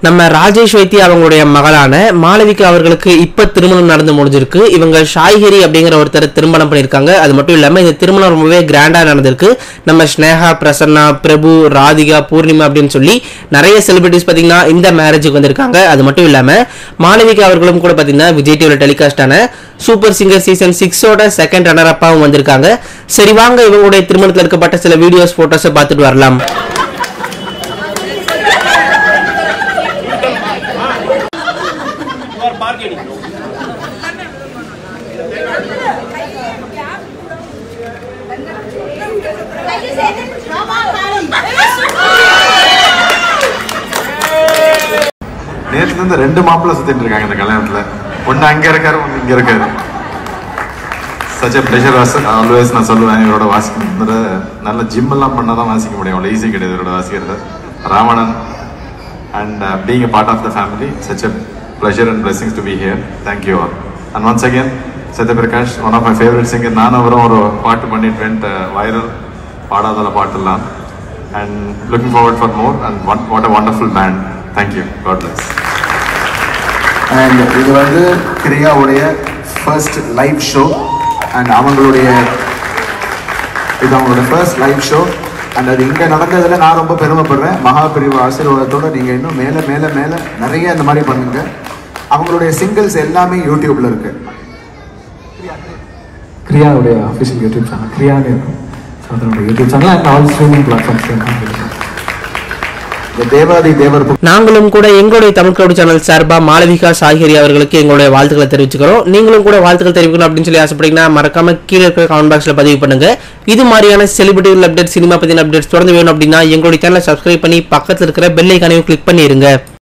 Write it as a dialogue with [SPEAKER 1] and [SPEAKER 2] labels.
[SPEAKER 1] நம்ம ராஜேஷ் வைத்தி அவங்களுடைய மகளான மாளவிகா அவர்களுக்கு இப்ப திருமணம் நடந்து முடிஞ்சிருக்கு இவங்க ஷாய்ஹரி அப்படிங்கிற ஒருத்தர் திருமணம் பண்ணியிருக்காங்க அது மட்டும் இல்லாம இந்த திருமணம் ரொம்பவே கிராண்டா நடந்திருக்கு நம்ம ஸ்னேகா பிரசன்னா பிரபு ராதிகா பூர்ணிமா அப்படின்னு சொல்லி நிறைய செலிபிரிட்டிஸ் பாத்தீங்கன்னா இந்த மேரேஜுக்கு வந்திருக்காங்க அது மட்டும் இல்லாம மாளவிகா அவர்களும் கூட பாத்தீங்கன்னா விஜய் டிவில டெலிகாஸ்ட் ஆன சூப்பர் சிங்கர் சீசன் சிக்ஸோட செகண்ட் ரன்னர் அப்பாவும் வந்திருக்காங்க சரி வாங்க இவங்களுடைய திருமணத்தில் எடுக்கப்பட்ட சில வீடியோஸ் போட்டோஸை பார்த்துட்டு வரலாம்
[SPEAKER 2] நேற்றுல இருந்து ரெண்டு மாப்பிள்ளை சுத்திட்டு இருக்காங்க இந்த கல்யாணத்துல ஒண்ணு அங்க இருக்காரு ஒண்ணு இங்க இருக்காரு சச் பிளஷர் வாஸ் ஆல்வேஸ் நான் சொல்லுவேன் இவரோட வாசிக்கிறது நல்ல ஜிம் எல்லாம் பண்ணாதான் வாசிக்க முடியும் அவ்வளோ ஈஸி கிடையாது இவரோட வாசிக்கிறது Ravanan and being a part of the family such a pleasure and blessings to be here thank you all and once again Sathyaprakash one of my favourite singer நான் அவரும் ஒரு பாட்டு பண்ணிட்டு வெண்ட் வைரல் பாடாத பாட்டெல்லாம் and looking forward for more and what a wonderful band thank you God bless
[SPEAKER 3] and இது வந்து கிரியாவுடைய ஃபர்ஸ்ட் லைவ் ஷோ அண்ட் அவங்களுடைய இது அவங்களோட ஃபர்ஸ்ட் லைவ் ஷோ அண்ட் அது இங்கே நடந்ததில் நான் ரொம்ப பெருமைப்படுறேன் மகாபிரிவு ஆசீர்வாதத்தோட நீங்கள் இன்னும் மேலே மேலே மேலே நிறைய இந்த மாதிரி பண்ணுங்க அவங்களுடைய சிங்கிள்ஸ் எல்லாமே யூடியூப்ல இருக்கு
[SPEAKER 4] கிரியாவுடைய அஃபிஷியல் யூடியூப் சேனல் கிரியான்னு இருக்கும் ஸோ அதனோட YouTube channel and all streaming platforms
[SPEAKER 3] இந்த தேவாதி தேவர் book
[SPEAKER 1] நாங்களும் கூட எங்களுடைய தமிழ் கிளவுட் சேனல் சார்பா மாளவிகா சாகிரி அவர்களுக்கு எங்களுடைய வாழ்த்துக்களை தெரிவிச்சுக்கிறோம் நீங்களும் கூட வாழ்த்துக்கள் தெரிவிக்கணும் அப்படின்னு சொல்லி ஆசைப்பட்டீங்கன்னா மறக்காம கீழே இருக்கிற கமெண்ட் பாக்ஸ்ல பதிவு பண்ணுங்க இது மாதிரியான செலிபிரிட்டி அப்டேட் சினிமா பத்தின அப்டேட்ஸ் தொடர்ந்து வேணும் அப்படின்னா எங்களுடைய சேனலை சப்ஸ்கிரைப் பண்ணி பக்கத்தில் இருக்கிற பெல் ஐக்கானையும் கிளிக் பண்ணிருங்க